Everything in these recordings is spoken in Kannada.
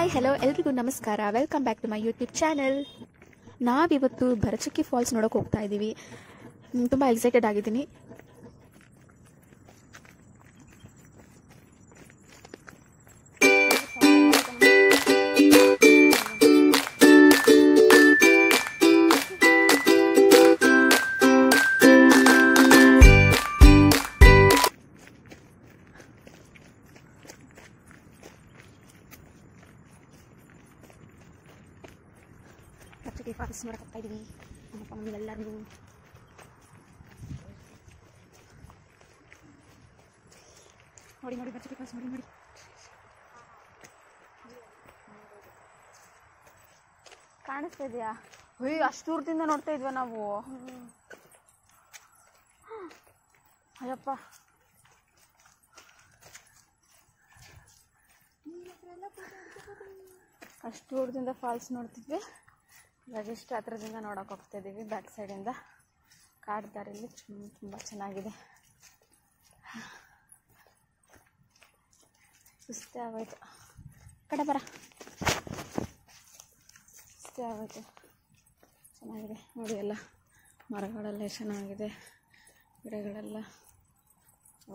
ಹಾಯ್ ಹಲೋ ಎಲ್ರಿಗೂ ನಮಸ್ಕಾರ welcome back to my YouTube channel ನಾವಿವತ್ತು ಭರಚುಕ್ಕಿ ಫಾಲ್ಸ್ ನೋಡೋಕೆ ಹೋಗ್ತಾ ಇದ್ದೀವಿ ತುಂಬ ಎಕ್ಸೈಟೆಡ್ ಆಗಿದ್ದೀನಿ ಭರಚುಕ್ಕಿ ಫಾಲ್ಸ್ ನೋಡೋಕೆ ಹೋಗ್ತಾ ಇದ್ದೀವಿ ನಮ್ಮಪ್ಪ ಮಮ್ಮಿ ಎಲ್ಲರೂ ನೋಡಿ ನೋಡಿ ಭರಚುಕ್ಕಿ ಫಾಲ್ಸ್ ನೋಡಿ ನೋಡಿ ಕಾಣಿಸ್ತಾ ಇದೆಯಾ ಅಯ್ಯ ಅಷ್ಟು ದೂರದಿಂದ ನೋಡ್ತಾ ಇದ್ವ ನಾವು ಅಯ್ಯಪ್ಪ ಅಷ್ಟು ದೂರದಿಂದ ಫಾಲ್ಸ್ ನೋಡ್ತಿದ್ವಿ ಇವಾಗ ಇಷ್ಟು ಹತ್ರದಿಂದ ನೋಡೋಕೆ ಹೋಗ್ತಾ ಇದ್ದೀವಿ ಬ್ಯಾಕ್ ಸೈಡಿಂದ ಕಾಡು ದಾರಿಲಿ ತುಂಬ ಚೆನ್ನಾಗಿದೆ ಸುಸ್ತೇ ಆಗೋಯ್ತು ಕಡೆ ಬರ ಸುಸ್ತೇ ಆಗೋಯ್ತು ಚೆನ್ನಾಗಿದೆ ನೋಡಿ ಎಲ್ಲ ಮರಗಳೆಲ್ಲ ಎಷ್ಟ್ ಚೆನ್ನಾಗಿದೆ ಗಿಡಗಳೆಲ್ಲ ಆ,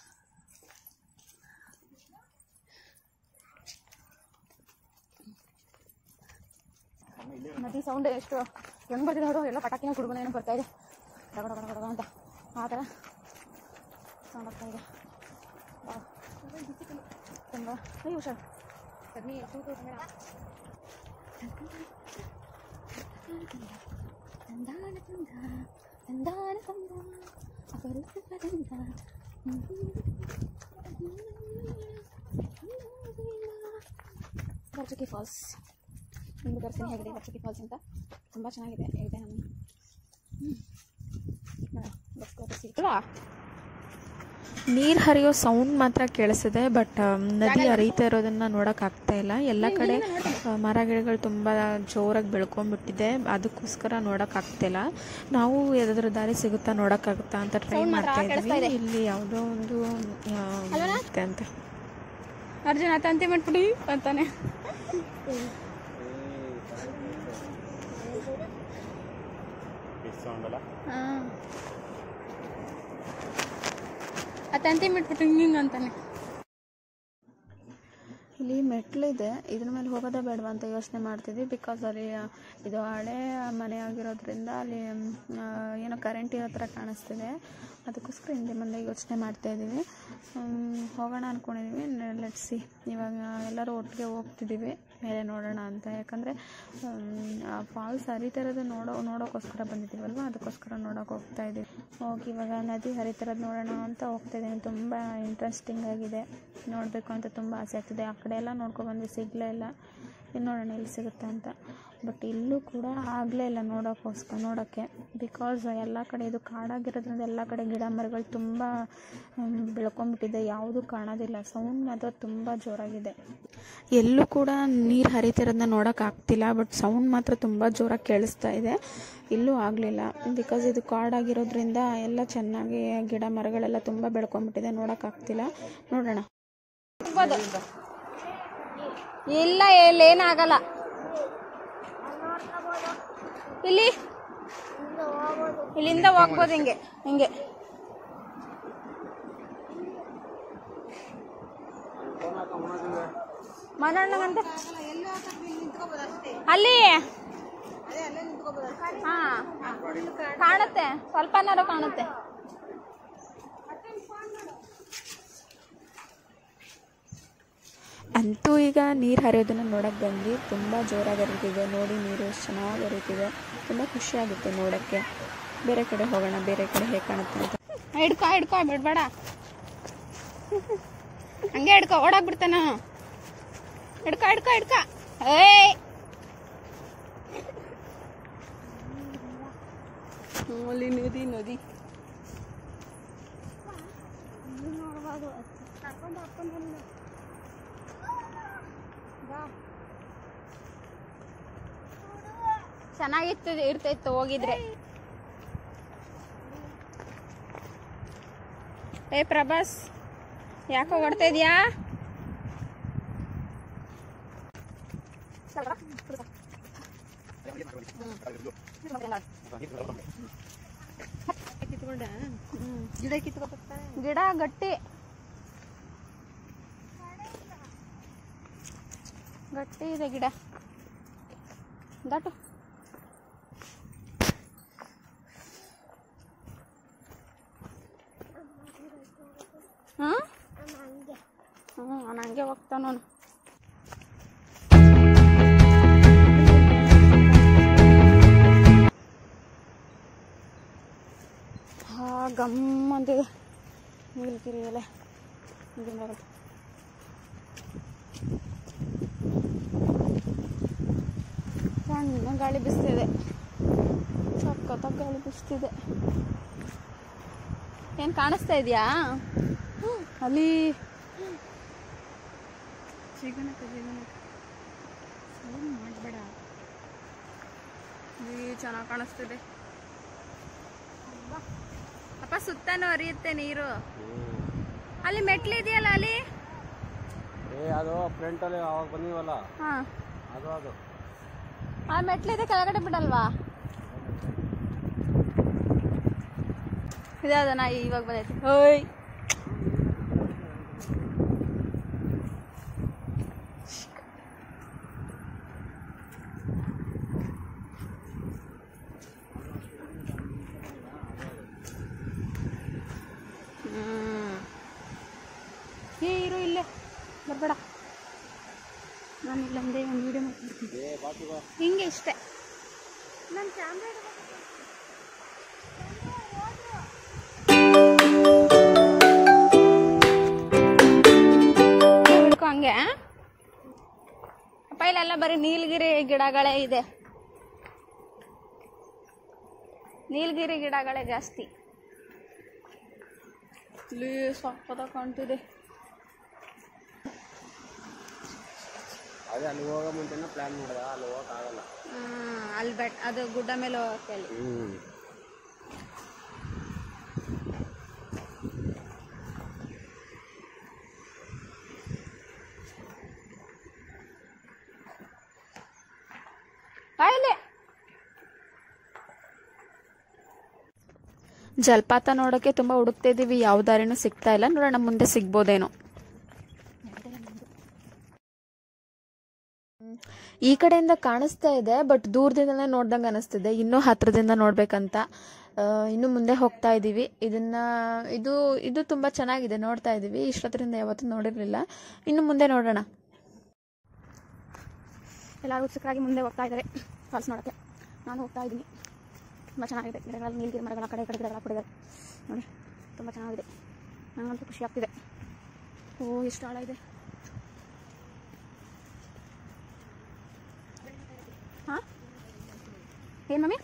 ನದಿ ಸೌಂಡ್ ಎಷ್ಟು ಹೆಂಗ್ ಬರ್ತಿದೆ ನೋಡು ಎಲ್ಲ ಪಟಾಕಿನ ಕುಡುಗನ ಏನೋ ಬರ್ತಾ ಇದೆ ಡಗ ಡಗ ಡಗ ಡಗ ಅಂತ ಆ ಥರ ಸೌಂಡ್ ಆಗ್ತಾ ಇದೆ ವಾವ್. ತುಂಬ ಅಯ್ಯೋ ಹುಷಾರು ಸಗಣಿ ತೂತು ಕನ್ನಡ ತಂದಾನ ತಂದ ತಂದಾನ ತಂದ ಅಪರೂಪ ತಂದ ಬರ್ಚುಕಿ ಫಾಲ್ಸ್ ನಿಮ್ಗೆ ತೋರಿಸ್ತೀನಿ ಹೇಗಿದೆ ಬರ್ಚುಕಿ ಫಾಲ್ಸ್ ಅಂತ ತುಂಬ ಚೆನ್ನಾಗಿದೆ ಇದೆ ನಮ್ಮ ಸಿಗ್ತಲ್ಲ ನೀರು ಹರಿಯೋ ಸೌಂಡ್ ಮಾತ್ರ ಕೇಳಿಸಿದೆ ಬಟ್ ನದಿ ಹರಿತಾ ಇರೋದನ್ನ ನೋಡಕ್ ಆಗ್ತಾ ಇಲ್ಲ ಎಲ್ಲ ಕಡೆ ಆ, ಮರ ಗಿಡಗಳು ತುಂಬ ಜೋರಾಗಿ ಬೆಳ್ಕೊಂಡ್ಬಿಟ್ಟಿದೆ ಅದಕ್ಕೋಸ್ಕರ ನೋಡಕ್ ಆಗ್ತಿಲ್ಲ ನಾವು ಯಾವ್ದಾದ್ರು ದಾರಿ ಸಿಗುತ್ತಾ ನೋಡಕ್ಕಾಗುತ್ತಾ ಅಂತ ಟ್ರೈ ಮಾಡ್ತಾ ಇದ್ದೀವಿ ಇಲ್ಲಿ ಯಾವುದೋ ಒಂದು ಆ, ಇದೆ ಅಂತ ಅರ್ಜುನ ತಂತಿ ಮಾಡ್ಬಿಡಿ ಅಂತಾನೆ ಹಾಂ ಆ ತಂತಿ ಬಿಟ್ಬಿಟ್ಟು ಹಿಂಗೆ ಹಿಂಗೆ ಅಂತಾನೆ ಇಲ್ಲಿ ಮೆಟ್ಲಿದೆ ಇದ್ರ ಮೇಲೆ ಹೋಗೋದೇ ಬೇಡವಾ ಅಂತ ಯೋಚನೆ ಮಾಡ್ತಿದ್ವಿ ಬಿಕಾಸ್ ಅಲ್ಲಿ ಆ, ಇದು ಹಳೆ ಮನೆ ಆಗಿರೋದ್ರಿಂದ ಅಲ್ಲಿ ಆ, ಏನೋ ಕರೆಂಟ್ ಇರೋ ಥರ ಕಾಣಿಸ್ತಿದೆ ಅದಕ್ಕೋಸ್ಕರ ಹಿಂದೆ ಮುಂದೆ ಯೋಚನೆ ಮಾಡ್ತಾ ಇದ್ದೀವಿ ಹ್ಮ್, ಹೋಗೋಣ ಅಂದ್ಕೊಂಡಿದ್ದೀವಿ ಲೆಟ್ಸಿ ಇವಾಗ ಎಲ್ಲರೂ ಒಟ್ಟಿಗೆ ಹೋಗ್ತಿದ್ದೀವಿ ಮೇಲೆ ನೋಡೋಣ ಅಂತ ಯಾಕಂದರೆ ಫಾಲ್ಸ್ ಹರಿತಾ ಇರೋದು ನೋಡೋ ನೋಡೋಕ್ಕೋಸ್ಕರ ಬಂದಿದ್ದೀವಲ್ವ ಅದಕ್ಕೋಸ್ಕರ ನೋಡೋಕೆ ಹೋಗ್ತಾ ಇದ್ದೀವಿ ಹೋಗಿ ಇವಾಗ ನದಿ ಹರಿತಿರೋದು ನೋಡೋಣ ಅಂತ ಹೋಗ್ತಾ ಇದ್ದೀನಿ ತುಂಬ ಇಂಟ್ರೆಸ್ಟಿಂಗ್ ಆಗಿದೆ ನೋಡಬೇಕು ಅಂತ ತುಂಬ ಆಸೆ ಆಗ್ತಿದೆ ಆ ಕಡೆ ಎಲ್ಲ ನೋಡ್ಕೊಬಂದ್ವಿ ಸಿಗಲೇ ಇಲ್ಲ ಇನ್ನು ನೋಡೋಣ ಎಲ್ಲಿ ಸಿಗುತ್ತೆ ಅಂತ ಬಟ್ ಇಲ್ಲೂ ಕೂಡ ಆಗಲೇ ಇಲ್ಲ ನೋಡೋಕ್ಕೋಸ್ಕರ ನೋಡೋಕ್ಕೆ ಬಿಕಾಸ್ ಎಲ್ಲ ಕಡೆ ಇದು ಕಾಡಾಗಿರೋದ್ರಿಂದ ಎಲ್ಲ ಕಡೆ ಗಿಡ ಮರಗಳು ತುಂಬ ಹ್ಮ್, ಬೆಳ್ಕೊಂಡ್ಬಿಟ್ಟಿದೆ ಯಾವುದೂ ಕಾಣೋದಿಲ್ಲ ಸೌಂಡ್ ಮಾತ್ರ ತುಂಬ ಜೋರಾಗಿದೆ ಎಲ್ಲೂ ಕೂಡ ನೀರು ಹರಿತಿರೋದನ್ನ ನೋಡೋಕೆ ಆಗ್ತಿಲ್ಲ ಬಟ್ ಸೌಂಡ್ ಮಾತ್ರ ತುಂಬ ಜೋರಾಗಿ ಕೇಳಿಸ್ತಾ ಇದೆ ಇಲ್ಲೂ ಆಗಲಿಲ್ಲ ಬಿಕಾಸ್ ಇದು ಕಾಡಾಗಿರೋದ್ರಿಂದ ಎಲ್ಲ ಚೆನ್ನಾಗಿ ಗಿಡ ಮರಗಳೆಲ್ಲ ತುಂಬ ಬೆಳ್ಕೊಂಡ್ಬಿಟ್ಟಿದೆ ನೋಡೋಕ್ಕಾಗ್ತಿಲ್ಲ ನೋಡೋಣ ಇಲ್ಲ ಇಲ್ಲಿ ಏನಾಗಲ್ಲ ಇಲ್ಲಿ ಇಲ್ಲಿಂದ ಹೋಗ್ಬೋದು ಹಿಂಗೆ ಹಿಂಗೆ ಮನೋಣ್ಣಗಂತ ಅಲ್ಲಿ ಹಾ ಕಾಣುತ್ತೆ ಸ್ವಲ್ಪನಾರು ಕಾಣುತ್ತೆ ಅಂತೂ ಈಗ ನೀರು ಹರಿಯೋದನ್ನು ನೋಡೋಕೆ ಬಂದ್ವಿ ತುಂಬ ಜೋರಾಗಿ ಹರಿತಿದೆ ನೋಡಿ ನೀರು ಎಷ್ಟು ಚೆನ್ನಾಗಿ ಹರಿತಿದೆ ತುಂಬ ಖುಷಿಯಾಗುತ್ತೆ ನೋಡೋಕ್ಕೆ ಬೇರೆ ಕಡೆ ಹೋಗೋಣ ಬೇರೆ ಕಡೆ ಹೇಗೆ ಕಾಣುತ್ತೆ ಅಂತ ಹಿಡ್ಕೊ ಹಿಡ್ಕೊ ಬಿಡ್ಬೇಡ ಹಂಗೆ ಹಿಡ್ಕೊ ಓಡಾಕ್ಬಿಡ್ತಾನ ಹಿಡ್ಕೊ ಹಿಡ್ಕೊ ಹಿಡ್ಕೊ ಏಯ್ ಅಲ್ಲಿ ನದಿ ನದಿ ಚೆನ್ನಾಗಿತ್ತು ಇರ್ತಾಯಿತ್ತು ಹೋಗಿದ್ರೆ ಏ ಪ್ರಭಾಸ್ ಯಾಕೋ ಓಡ್ತಾ ಇದೀಯಾ ಗಿಡ ಕಿತ್ಕೊತಾರೆ ಗಿಡ ಗಟ್ಟಿ ಗಟ್ಟಿ ಇದೆ ಗಿಡ ದಟ್ಟು ಹಾಂ ಹ್ಞೂ ನಾನು ಹಂಗೆ ಹೋಗ್ತಾನವನು ಹಾ ಗಮ್ ಅಂತಿದೆ ನೀಲಗಿರಿ ಎಲೆ ಇದು ಮರ. ಸಣ್ಣ ಗಾಳಿ ಬಿಸ್ತಿದೆ ಸಖತ್ತಾಗಿ ಗಾಳಿ ಬಿಸ್ತಿದೆ ಏನು ಕಾಣಿಸ್ತಾ ಇದೆಯಾ ಅಲ್ಲಿ ಜಿಗಣಕ ಜಿಗಣಕ ಸೌಂಡ್ ಮಾಡಬೇಡ ಚೆನ್ನಾಗಿ ಕಾಣಿಸ್ತಿದೆ ಅಪ್ಪ ಸುತ್ತಾನು ಹರಿಯುತ್ತೆ ನೀರು ಅಲ್ಲಿ ಮೆಟ್ಲಿದೆಯಲ್ಲ ಅಲ್ಲಿ ಏ ಅದು ಫ್ರಂಟಲ್ಲಿ ಅವಾಗ ಬಂದಿವಲ್ಲ ಹಾ ಅದು ಅದು ಆ ಮೆಟ್ಲಿದೆ ಕೆಳಗಡೆ ಬಿಡಲ್ವಾ ಇದಾದ ನಾ ಇವಾಗ ಬಂದೈತಿ ಓಯ್ ಹ್ಮ್. ಏ ಇರು ಇಲ್ಲೇ ಬರಬೇಡ ನಾನು ಇಲ್ಲಂದೇ ಒಂದು ವಿಡಿಯೋ ಮಾಡ್ತೀನಿ ಹಿಂಗೆ ಇಷ್ಟೇ ನನ್ನ ಕ್ಯಾಮ್ರಾ ಹಿಡ್ಕೊ ಹಂಗೆ ಅಪ್ಪ ಇಲ್ಲೆಲ್ಲ ಬರೀ ನೀಲಗಿರಿ ಗಿಡಗಳೇ ಇದೆ ನೀಲಗಿರಿ ಗಿಡಗಳೇ ಜಾಸ್ತಿ ಇಲ್ಲಿ ಸಕ್ಕತ್ತ ಕಾಣ್ತಿದೆ ಅದೇ ಅಲ್ಲಿ ಹೋಗೋ ಮುಂಚೆನೇ ಪ್ಲಾನ್ ಮಾಡಿದ ಅಲ್ಲಿ ಹೋಗಕ್ ಆಗಲ್ಲ ಹ್ಮ್, ಅಲ್ಲಿ ಬೆಟ್ ಅದು ಗುಡ್ಡ ಮೇಲೆ ಹೋಗಕ್ಕೆ ಅಲ್ಲಿ ಹ್ಮ್ ಬಾಯಲ್ಲಿ ಜಲಪಾತ ನೋಡೋಕ್ಕೆ ತುಂಬ ಹುಡುಕ್ತಾ ಇದ್ದೀವಿ ಯಾವ ದಾರಿನೂ ಸಿಗ್ತಾ ಇಲ್ಲ ನೋಡೋಣ ಮುಂದೆ ಸಿಗ್ಬೋದೇನೋ ಈ ಕಡೆಯಿಂದ ಕಾಣಿಸ್ತಾ ಇದೆ ಬಟ್ ದೂರದಿಂದಲೇ ನೋಡ್ದಂಗೆ ಅನಿಸ್ತಿದೆ ಇನ್ನೂ ಹತ್ರದಿಂದ ನೋಡ್ಬೇಕಂತ ಆ, ಇನ್ನು ಮುಂದೆ ಹೋಗ್ತಾ ಇದ್ದೀವಿ ಇದನ್ನ ಇದು ಇದು ತುಂಬ ಚೆನ್ನಾಗಿದೆ ನೋಡ್ತಾ ಇದ್ದೀವಿ ಇಷ್ಟೊತ್ತರಿಂದ ಯಾವತ್ತೂ ನೋಡಿರಲಿಲ್ಲ ಇನ್ನು ಮುಂದೆ ನೋಡೋಣ ಎಲ್ಲರೂ ಉತ್ಸುಕರಾಗಿ ಮುಂದೆ ಹೋಗ್ತಾ ಇದ್ದಾರೆ ಫಾಲ್ಸ್ ನೋಡೋಕ್ಕೆ ನಾನು ಹೋಗ್ತಾ ಇದ್ದೀನಿ ತುಂಬ ಚೆನ್ನಾಗಿದೆ ಗಿಡಗಳಲ್ಲಿ ನೀಲಗಿರಿ ಮರಗಳ ಕಡೆ ಈ ಕಡೆ ಗಿಡಗಳ ಕೊಡಿದ್ದಾರೆ ನೋಡಿ ತುಂಬ ಚೆನ್ನಾಗಿದೆ ನನಗಂತೂ ಖುಷಿ ಆಗ್ತಿದೆ ಓ ಎಷ್ಟು ಆಳ ಇದೆ ಹಾಂ ಏನು ಮಮ್ಮಿ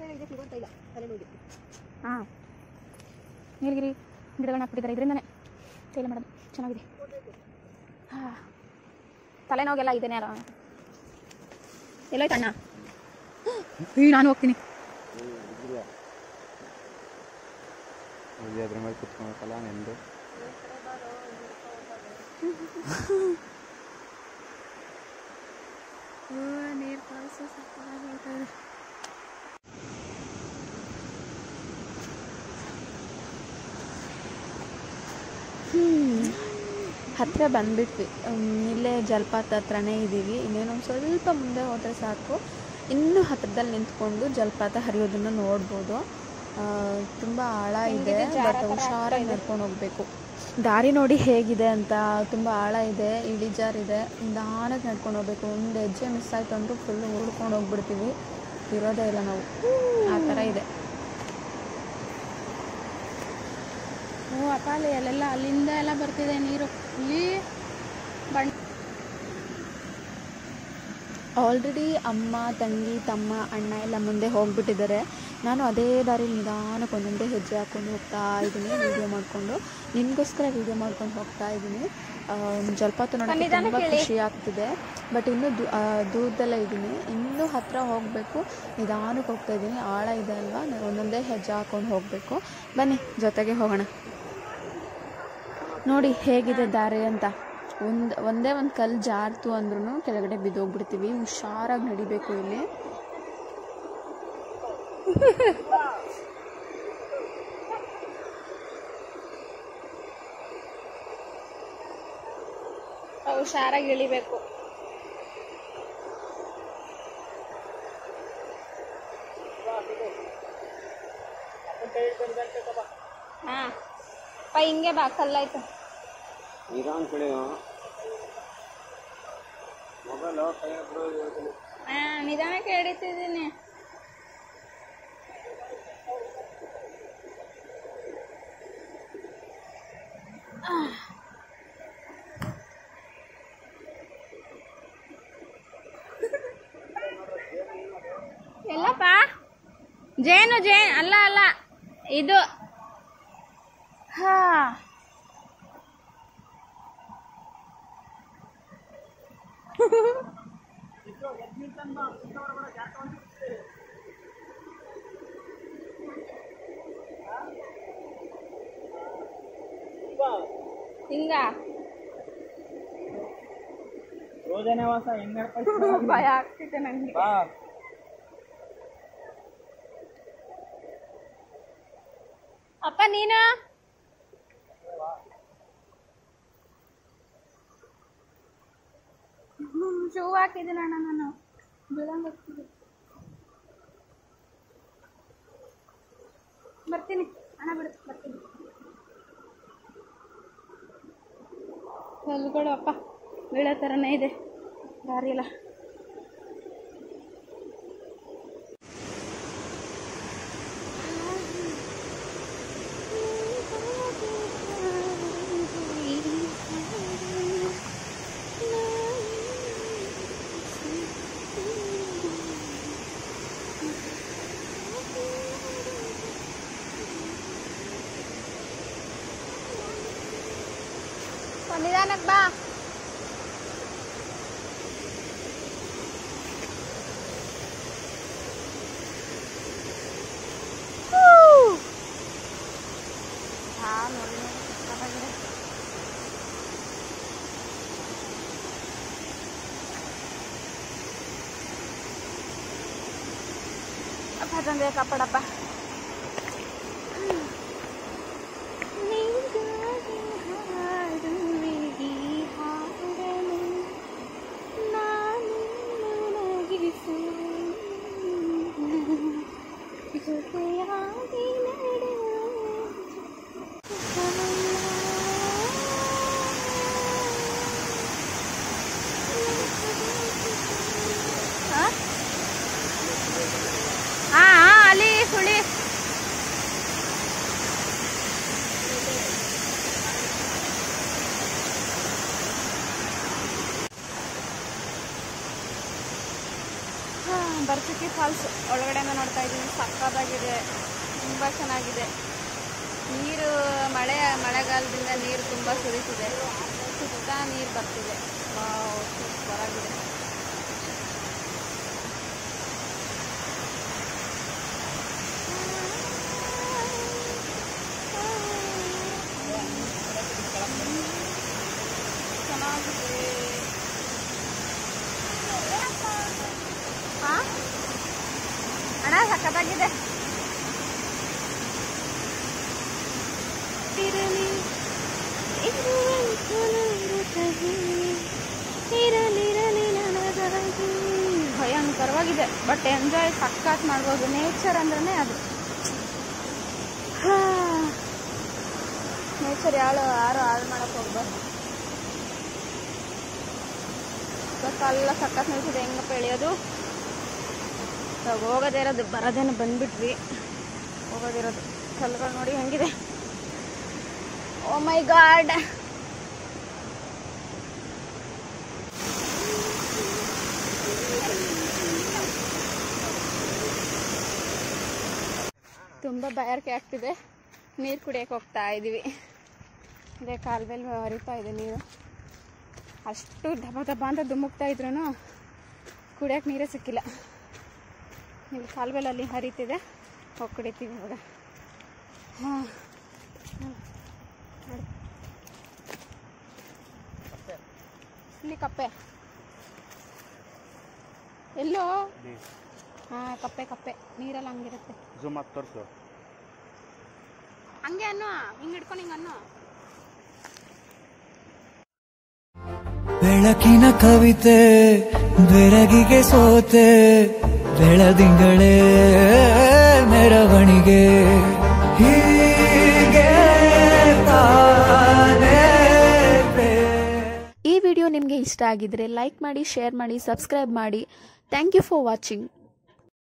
ಹಾಂ ನೀಲಗಿರಿ ಗಿಡಗಳನ್ನ ಹಾಕ್ಬಿಟ್ಟಿದ್ದಾರೆ ಇದರಿಂದನೇ ತೈಲ ಮಾಡೋದು ಚೆನ್ನಾಗಿದೆ ಹಾಂ ತಲೆನೋಗೆಲ್ಲ ಇದೇನೆ ಅಲ್ಲ ಎಲ್ಲೋಯ್ತು ಅಣ್ಣ ಈ ನಾನು ಹೋಗ್ತೀನಿ ಅಲ್ಲಿ ಅದ್ರ ಮೇಲೆ ಕುತ್ಕೊಳಕಲ್ಲ ನೆಂದು ನೀರು ಕಾಣಿಸೋ ಬರ್ತಾ ಇದೆ ಹತ್ತಿರ ಬಂದ್ಬಿಟ್ವಿ ಹ್ಮ್, ಇಲ್ಲೇ ಜಲಪಾತ ಹತ್ರನೇ ಇದ್ದೀವಿ ಇನ್ನೇನು ಒಂದು ಸ್ವಲ್ಪ ಮುಂದೆ ಹೋದರೆ ಸಾಕು ಇನ್ನೂ ಹತ್ರದಲ್ಲಿ ನಿಂತ್ಕೊಂಡು ಜಲಪಾತ ಹರಿಯೋದನ್ನು ನೋಡ್ಬೋದು ತುಂಬ ಆಳ ಇದೆ ಬಟ್ ಹುಷಾರಾಗಿ ನಡ್ಕೊಂಡು ಹೋಗಬೇಕು ದಾರಿ ನೋಡಿ ಹೇಗಿದೆ ಅಂತ ತುಂಬ ಆಳ ಇದೆ ಇಳಿಜಾರಿದೆ ನಿಧಾನಕ್ಕೆ ನಡ್ಕೊಂಡು ಹೋಗ್ಬೇಕು ಒಂದು ಹೆಜ್ಜೆ ಮಿಸ್ ಆಯ್ತು ಅಂದರೂ ಫುಲ್ ಹುಡ್ಕೊಂಡು ಹೋಗ್ಬಿಡ್ತೀವಿ ಇರೋದೇ ಇಲ್ಲ ನಾವು ಆ ಥರ ಇದೆ ಓ ಅಪ್ಪ ಅಲ್ಲಿ ಅಲ್ಲೆಲ್ಲ ಅಲ್ಲಿಂದ ಎಲ್ಲ ಬರ್ತಿದೆ ನೀರು ಇಲ್ಲಿ ಬಣ್ಣ ಆಲ್ರೆಡಿ ಅಮ್ಮ ತಂಗಿ ತಮ್ಮ ಅಣ್ಣ ಎಲ್ಲ ಮುಂದೆ ಹೋಗ್ಬಿಟ್ಟಿದ್ದಾರೆ ನಾನು ಅದೇ ದಾರಿ ನಿಧಾನಕ್ಕೆ ಒಂದೊಂದೇ ಹೆಜ್ಜೆ ಹಾಕ್ಕೊಂಡು ಹೋಗ್ತಾ ಇದ್ದೀನಿ ವೀಡಿಯೋ ಮಾಡಿಕೊಂಡು ನಿಮಗೋಸ್ಕರ ವೀಡಿಯೋ ಮಾಡ್ಕೊಂಡು ಹೋಗ್ತಾ ಇದ್ದೀನಿ ಜಲಪಾತ ನೋಡೋಕ್ಕೆ ತುಂಬ ಖುಷಿ ಆಗ್ತಿದೆ ಬಟ್ ಇನ್ನೂ ದೂ ಆ, ದೂರದಲ್ಲೇ ಇದ್ದೀನಿ ಇನ್ನೂ ಹತ್ತಿರ ಹೋಗಬೇಕು ನಿಧಾನಕ್ಕೆ ಹೋಗ್ತಾ ಇದ್ದೀನಿ ಆಳ ಇದೆ ಅಲ್ವಾ ನಾನು ಒಂದೊಂದೇ ಹೆಜ್ಜೆ ಹಾಕ್ಕೊಂಡು ಹೋಗಬೇಕು ಬನ್ನಿ ಜೊತೆಗೆ ಹೋಗೋಣ ನೋಡಿ ಹೇಗಿದೆ ದಾರಿ ಅಂತ ಒಂದು ಒಂದೇ ಒಂದು ಕಲ್ಲು ಜಾರ್ತು ಅಂದ್ರೂ ಕೆಳಗಡೆ ಬಿದ್ದೋಗ್ಬಿಡ್ತೀವಿ ಹುಷಾರಾಗಿ ನಡಿಬೇಕು ಇಲ್ಲಿ ಹುಷಾರಾಗಿ ಇಳಿಬೇಕು ಹಾ ಅಪ್ಪ ಹಿಂಗೆ ಬಾ ಕಲ್ಲಾಯ್ತು ನಿಧಾನ ಕಡೆ ಮೊಬೈಲು ಕೈ ಹೇಳ್ತೀನಿ ಹಾ ನಿಧಾನಕ್ಕೆ ಹಿಡಿತಿದ್ದೀನಿ ಎಲ್ಲಪ್ಪ ಜೇನು ಜೇನ್ ಅಲ್ಲ ಅಲ್ಲ ಇದು ಹಾ ಹಿಂಗ ರೋಜನೆ ವಾಸ ಹೆಂಗ್ ಭಯ ಆಗ್ತಿದೆ ನಂಗೆ ಬಾ ಅಪ್ಪ ನೀನು ಶೂ ಹಾಕಿದ್ದೀನಿ ಅಣ್ಣ ನಾನು ಬೀಳಂಗ್ ಹೋಗ್ತಿದೆ ಬರ್ತೀನಿ ಹಣ ಬಿಡು ಬರ್ತೀನಿ ಕಲ್ಗಳು ಅಪ್ಪ ಬೀಳೋ ಥರನೇ ಇದೆ ದಾರಿ ಇಲ್ಲ ನಿಧಾನಕ್ಕೆ ಬಾ ಹಾ ನೋಡಿ ನೋಡಿ ಸಖತ್ತಾಗಿದೆ. ಅಪ್ಪ ತಂದೆ ಕಾಪಾಡಪ್ಪ ನಿಂಗಾಗಿ ಹಾಡುವೆ ಈ ಹಾಡನ್ನು ನಾನು ನನಗಿಸುವೆ. ಜೊತೆಯಾಗಿ ನಡೆಯುವೆ. ಆ? ಆ ಆ, ಅಲ್ಲಿ ಸುಳಿ ಬರ್ಚುಕಿ ಫಾಲ್ಸ್ ಒಳಗಡೆಯಿಂದ ನೋಡ್ತಾ ಇದ್ದೀವಿ ಸಕ್ಕತ್ತಾಗಿದೆ ತುಂಬ ಚೆನ್ನಾಗಿದೆ ನೀರು ಮಳೆ ಮಳೆಗಾಲದಿಂದ ನೀರು ತುಂಬ ಸುರಿತಿದೆ ಸುತ್ತ ನೀರು ಬರ್ತಿದೆ ವಾವ್, ಸೂಪರಾಗಿದೆ ಚೆನ್ನಾಗಿದೆ ಹಾ ಅಣ್ಣ ಸಖತ್ತಾಗಿದೆ ಇರಲಿ ಇರಲಿರಲಿ ನನಗಾಗಿ ಭಯಂಕರವಾಗಿದೆ ಬಟ್ ಎಂಜಾಯ್ ಸಖತ್ ಮಾಡ್ಬೋದು ನೇಚರ್ ಅಂದ್ರೆ ಅದು ನೇಚರ್ ಯಾಳು ಯಾರು ಹಾಳು ಮಾಡಕ್ ಹೋಗ್ಬಾರ್ದು ಕಲ್ಲ ಸಖತ್ ನಿಲ್ಸಿದೆ ಹೆಂಗಪ್ಪ ಎಳೆಯೋದು ಇವಾಗ ಹೋಗೋದೇ ಇರೋದು ಬರೋದೇನು ಬಂದ್ಬಿಟ್ವಿ ಹೋಗೋದಿರೋದು ಕಲ್ಲುಗಳು ನೋಡಿ ಹೆಂಗಿದೆ ಓ ಮೈ ಗಾಡ್ ತುಂಬ ಬಾಯಾರಿಕೆ ಆಗ್ತಿದೆ ನೀರು ಕುಡಿಯೋಕೆ ಹೋಗ್ತಾ ಇದ್ದೀವಿ ಇದೇ ಕಾಲದಲ್ಲಿ ಹರಿತಾ ಇದೆ ನೀರು ಅಷ್ಟು ದಬ ದಬ ಅಂತ ಧುಮುಕ್ತಾ ಇದ್ರು ಕುಡಿಯೋಕೆ ನೀರೇ ಸಿಕ್ಕಿಲ್ಲ ಇಲ್ಲಿ ಕಾಲುವೆಲಲ್ಲಿ ಹರಿತಿದೆ ಹೋಗಿ ಕುಡಿತೀವಿ ಇವಾಗ ಹಾಂ ಇಲ್ಲಿ ಕಪ್ಪೆ ಎಲ್ಲೋ ಹಾ ಕಪ್ಪೆ ಕಪ್ಪೆ ನೀರಲ್ಲಿ ಹಂಗಿರುತ್ತೆ ಝೂಮ್ ಮಾಡಿ ತೋರಿಸು ಹಂಗೆ ಅನ್ನೋ ಹಿಂಗ್ ಹಿಡ್ಕೊಂಡು ಹಿಂಗ ಅನ್ನೋ ಬೆಳಕಿನ ಕವಿತೆ ಬೆರಗಿಗೆ ಸೋತೆ ಬೆಳದಿಂಗಳೇ ಮೆರವಣಿಗೆ ಹೀಗೆ ತಾನೇ ಈ ವಿಡಿಯೋ ನಿಮಗೆ ಇಷ್ಟ ಆಗಿದ್ರೆ ಲೈಕ್ ಮಾಡಿ ಶೇರ್ ಮಾಡಿ ಸಬ್ಸ್ಕ್ರೈಬ್ ಮಾಡಿ ಥ್ಯಾಂಕ್ ಯು ಫಾರ್ ವಾಚಿಂಗ್